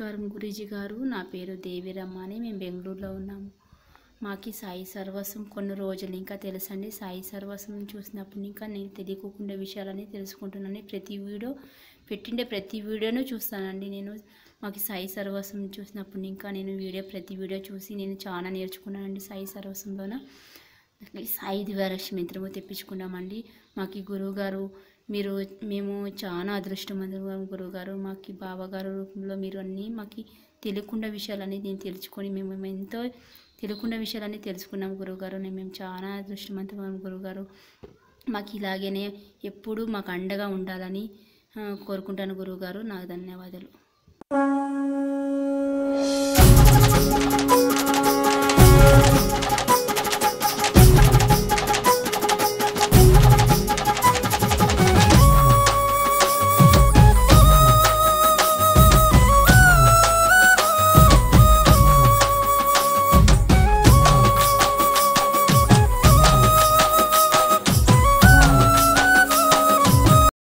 నమస్కారం గురూజీ గారు నా పేరు దేవిరమ్మ అని మేము బెంగళూరులో ఉన్నాము మాకు ఈ సాయి సర్వస్వం కొన్ని రోజులు ఇంకా తెలుసండి సాయి సర్వస్వం చూసినప్పుడు ఇంకా నేను తెలియకుండా విషయాలన్నీ తెలుసుకుంటున్నాను ప్రతి వీడియో పెట్టిండే ప్రతి వీడియోను చూస్తానండి నేను మాకు ఈ సాయి సర్వస్వం చూసినప్పుడు ఇంకా నేను వీడియో ప్రతి వీడియో చూసి నేను చాలా నేర్చుకున్నానండి సాయి సర్వస్వంలోన ఈ సాయి దివాలక్ష్మి యంత్రము తెప్పించుకున్నామండి మాకు ఈ గురువుగారు మీరు మేము చాలా అదృష్టవంతులం గురువుగారు మాకు ఈ బాబాగారు రూపంలో మీరు అన్నీ మాకు తెలియకుండా విషయాలన్నీ నేను తెలుసుకొని మేము మేము ఎంతో తెలియకుండా విషయాలన్నీ తెలుసుకున్నాం గురువుగారు నేను మేము చాలా అదృష్టవంతులం గురువుగారు మాకు ఇలాగనే ఎప్పుడూ మాకు అండగా ఉండాలని ఆ, కోరుకుంటాను గురువుగారు నాకు ధన్యవాదాలు